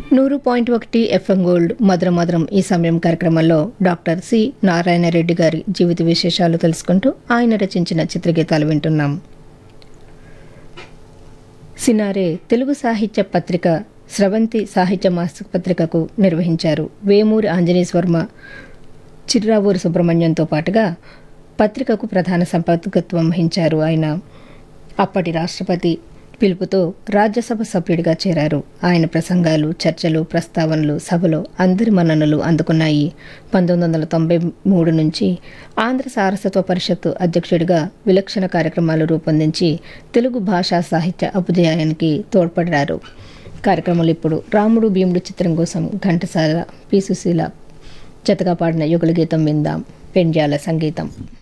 నూరు పాయింట్ ఒకటి FM gold మధుర మధురం ఈ సమయం కార్యక్రమంలో డాక్టర్ సి నారాయణ రెడ్డి గారి జీవిత విశేషాలు తెలుసుకుంటూ ఆయన రచించిన చిత్రగీతాలు వింటున్నాం సినారే తెలుగు సాహిత్య పత్రిక స్రవంతి సాహిత్య మాసిక పత్రికకు నిర్వహించారు వేమూరి ఆంజనేయస్వర్మ చిర్రావూరి సుబ్రహ్మణ్యంతో పాటుగా పత్రికకు ప్రధాన సంపాదకత్వం వహించారు ఆయన అప్పటి రాష్ట్రపతి పిలుపుతో రాజ్యసభ సభ్యుడిగా చేరారు ఆయన ప్రసంగాలు చర్చలు ప్రస్తావనలు సభలో అందరి మన్ననలు అందుకున్నాయి పంతొమ్మిది వందల తొంభై మూడు నుంచి ఆంధ్ర సారస్వత పరిషత్తు అధ్యక్షుడిగా విలక్షణ కార్యక్రమాలు రూపొందించి తెలుగు భాషా సాహిత్య అభ్యుదయానికి తోడ్పడ్డారు కార్యక్రమాలు ఇప్పుడు రాముడు భీముడు చిత్రం కోసం ఘంటసాల పి సుశీల జతగా పాడిన యుగల గీతం విందాం పెండ్యాల సంగీతం